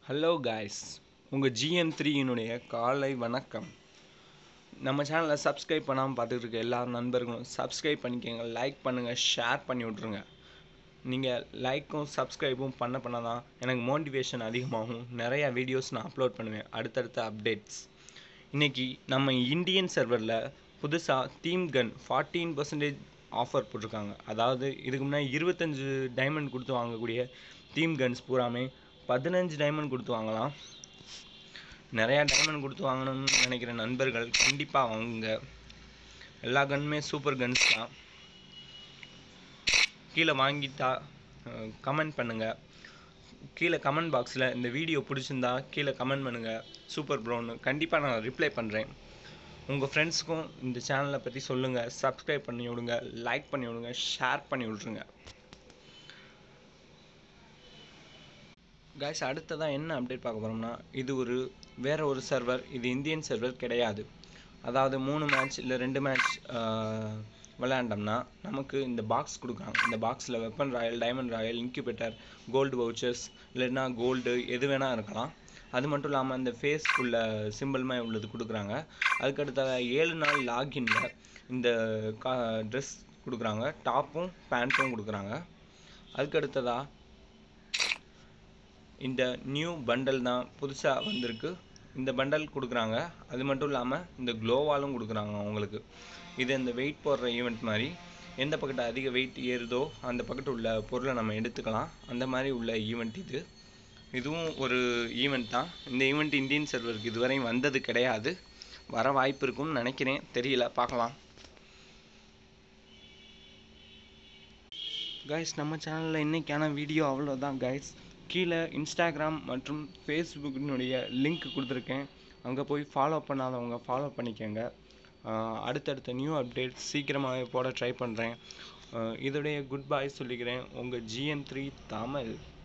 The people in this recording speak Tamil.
ஹலோ காய்ஸ் உங்கள் ஜிஎம் த்ரீயினுடைய காலை வணக்கம் நம்ம சேனலை சப்ஸ்கிரைப் பண்ணாமல் பார்த்துட்டு இருக்க எல்லா நண்பர்களும் சப்ஸ்கிரைப் பண்ணிக்கோங்க லைக் பண்ணுங்கள் ஷேர் பண்ணி விட்ருங்க நீங்கள் லைக்கும் சப்ஸ்கிரைபும் பண்ண பண்ண தான் எனக்கு மோட்டிவேஷன் அதிகமாகும் நிறையா வீடியோஸ் நான் அப்லோட் பண்ணுவேன் அடுத்தடுத்த அப்டேட்ஸ் இன்றைக்கி நம்ம இந்தியன் சர்வரில் புதுசாக theme gun fourteen percentage offer போட்டிருக்காங்க அதாவது இதுக்கு முன்னாடி இருபத்தஞ்சு டைமண்ட் கொடுத்து வாங்கக்கூடிய தீம் கன்ஸ் பூராமே பதினஞ்சு டைமண்ட் கொடுத்து வாங்கலாம் நிறையா டைமண்ட் கொடுத்து வாங்கணும்னு நினைக்கிற நண்பர்கள் கண்டிப்பாக வாங்குங்க எல்லா கன்னுமே சூப்பர் கன்ஸ் தான் கீழே வாங்கிட்டா கமெண்ட் பண்ணுங்கள் கீழே கமெண்ட் பாக்ஸில் இந்த வீடியோ பிடிச்சிருந்தா கீழே கமெண்ட் பண்ணுங்கள் சூப்பர் ப்ரோன்னு கண்டிப்பாக நான் ரிப்ளை பண்ணுறேன் உங்கள் ஃப்ரெண்ட்ஸுக்கும் இந்த சேனலை பற்றி சொல்லுங்கள் சப்ஸ்கிரைப் பண்ணி விடுங்க லைக் பண்ணி விடுங்க ஷேர் பண்ணி விட்ருங்க காய்ஸ் அடுத்ததாக என்ன அப்டேட் பார்க்க போகிறோம்னா இது ஒரு வேற ஒரு சர்வர் இது இந்தியன் சர்வர் கிடையாது அதாவது மூணு மேட்ச் இல்லை ரெண்டு மேட்ச் விளையாண்டோம்னா நமக்கு இந்த பாக்ஸ் கொடுக்குறாங்க இந்த பாக்ஸில் weapon royal diamond royal incubator gold vouchers இல்லைன்னா கோல்டு எது வேணால் இருக்கலாம் அது மட்டும் இல்லாமல் இந்த ஃபேஸ்க்குள்ள சிம்பிள்மே உள்ளது கொடுக்குறாங்க அதுக்கடுத்த ஏழு நாள் லாகின்ல இந்த கா ட்ரெஸ் கொடுக்குறாங்க டாப்பும் பேண்ட்டும் கொடுக்குறாங்க அதுக்கடுத்ததாக இந்த நியூ பண்டல் தான் புதுசாக வந்திருக்கு இந்த பண்டல் கொடுக்குறாங்க அது மட்டும் இல்லாமல் இந்த க்ளோவாலும் கொடுக்குறாங்க அவங்களுக்கு இது இந்த வெயிட் போடுற ஈவெண்ட் மாதிரி எந்த பக்கத்து அதிக வெயிட் ஏறுதோ அந்த பக்கத்து உள்ள பொருளை நம்ம எடுத்துக்கலாம் அந்த மாதிரி உள்ள ஈவெண்ட் இது இதுவும் ஒரு ஈவெண்ட் தான் இந்த ஈவெண்ட் இந்தியன் சர்வருக்கு இதுவரையும் வந்தது கிடையாது வர வாய்ப்பு இருக்கும்னு நினைக்கிறேன் தெரியல பார்க்கலாம் கைஸ் நம்ம சேனலில் இன்றைக்கான வீடியோ அவ்வளோதான் கைஸ் கீழே இன்ஸ்டாகிராம் மற்றும் ஃபேஸ்புக்கினுடைய லிங்க் கொடுத்துருக்கேன் அங்கே போய் ஃபாலோ பண்ணாதவங்க ஃபாலோ பண்ணிக்கோங்க அடுத்தடுத்த நியூ அப்டேட் சீக்கிரமாகவே போட ட்ரை பண்ணுறேன் இதோடைய குட் பாய் சொல்லிக்கிறேன் உங்கள் ஜிஎம் த்ரீ தமிழ்